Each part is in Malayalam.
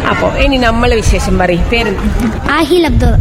അപ്പോ ഇനി നമ്മളെ വിശേഷം പറയും പേരെന്ത് ആഹിൽ അബ്ദുൾ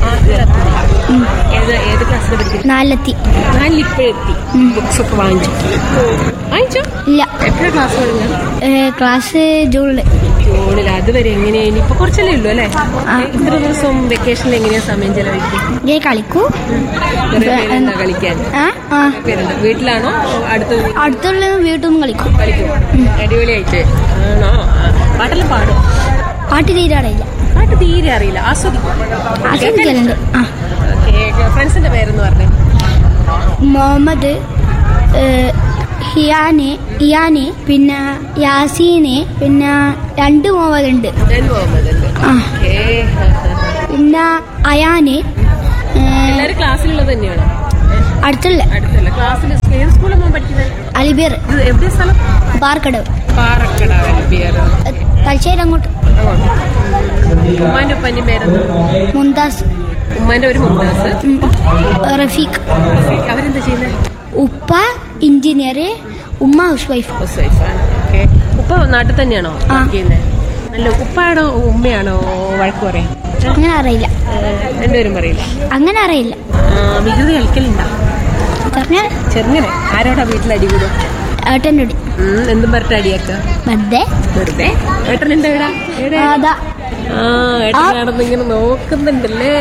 ഏത് ഏത് ക്ലാസ്സിൽ പഠിക്കുന്നത് നാലെത്തി നാലിപ്പോഴെത്തി ബുക്സ് ഒക്കെ വാങ്ങിച്ചു വാങ്ങിച്ചോ ഇല്ല എത്ര ക്ലാസ് തുടങ്ങി ഏ, ക്ലാസ് ജൂണിൽ ജൂണിൽ അതുവരെ എങ്ങനെയാ ഇനിയിപ്പോ കുറച്ചല്ലേ ഉള്ളൂ അല്ലേ ആ. ഇത്ര ദിവസം വെക്കേഷനിൽ എങ്ങനെയാ സമയം ചെലവഴിക്കും ഇങ്ങനെ കളിക്കൂ കുറെ പേരുണ്ടോ കളിക്കാൻ ആ ആ പേരുണ്ട് വീട്ടിലാണോ അടുത്ത അടുത്തുള്ള വീട്ടിൽ നിന്ന് കളിക്കും കളിക്കും അടിപൊളിയായിട്ട് ആണോ ആ. പാട്ടെല്ലാം പാടും പാട്ട് തീരെ അറിയില്ല പാട്ട് തീരെ അറിയില്ല ആസ്വദിക്കും ആസ്വദിക്കലുണ്ട് ആ ഫ്രണ്ട്സിന്റെ പേരെന്ന് പറഞ്ഞേ മുഹമ്മദ് ഏ, ഹിയാന് ഇയാന് പിന്നെ യാസീന് പിന്നെ രണ്ട് മോവലുണ്ട് ഞാൻ മുഹമ്മദ് ഉണ്ട് ആ ഓക്കേ. പിന്നെ അയാന് ഏ, എല്ലാരും ക്ലാസ്സിലുള്ളത് തന്നെയാണോ അടുത്തുള്ള അടുത്തല്ല ക്ലാസ്സിൽ ഏത് സ്കൂളിൽ പോകാൻ പഠിക്കുന്നത് അലിബിയർ ഇത് എവിടെ സ്ഥലം പാർക്കടവ് പാറക്കട വെൽബിയർ ഏ, തലശ്ശേരി അങ്ങോട്ട് ഉമ്മാന്റെ ഉപ്പാന്റെ പേരെന്ത് മുന്താസ് ഉമ്മാന്റെ ഒരു മുംതാസ് ഉം, റഫീഖ് അവരെന്താ ചെയ്യുന്നത് ഉപ്പ എഞ്ചിനീയർ ഉമ്മ ഹൗസ് വൈഫ് ഹൗസ് വൈഫാണ് ഓക്കെ ഉപ്പ നാട്ടിൽ തന്നെയാണോ ആ. വർക്ക് ചെയ്യുന്നത് നല്ല ഉപ്പാണോ ഉമ്മയാണോ വഴക്ക് പറയും അങ്ങനെ അറിയില്ല രണ്ടുപേരും പറയില്ല അങ്ങനെ അറിയില്ല ആ, വികൃതി കളിക്കലുണ്ടോ പറഞ്ഞാൽ ചെറുങ്ങനെ ആരോടാ വീട്ടിൽ അടി കൂടും ഏട്ടൻ്റെ കൂടി ഉം, എന്തും പറഞ്ഞിട്ട് അടിയാക്ക വെറുതെ വെറുതെ ഏട്ടൻ എന്താ എവിടാ എവിടെ ആ, അതാ ആ ഏട്ടൻ നടന്നിങ്ങനെ നോക്കുന്നുണ്ടല്ലേ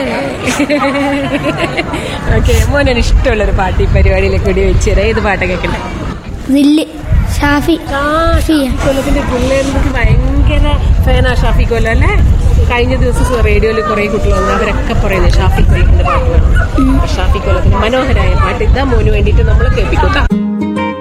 ഓക്കെ മോനെ ഇഷ്ടമുള്ള ഒരു പാട്ട് ഈ പരിപാടിയിലേക്ക് കൂടി വെച്ച് തരാം ഏത് പാട്ടാ കേൾക്കണ്ടേ ദില്ല് ഷാഫി ഷിയ. കൊല്ലത്തിന്റെ പിള്ളേർക്ക് ഭയങ്കര ഫാനാ ഷാഫി കൊല്ലം അല്ലേ കഴിഞ്ഞ ദിവസം റേഡിയോയിൽ കുറെ കുട്ടികൾ വന്നു അവരൊക്കെ പറയുന്നത് ഷാഫി കൊല്ലത്തിന്റെ പാട്ട് വേണം ഷാഫി കൊല്ലത്തിന്റെ മനോഹരമായ പാട്ട് ഇതാ മോന് വേണ്ടിയിട്ട് നമ്മൾ കേൾപ്പിക്കും കേട്ടോ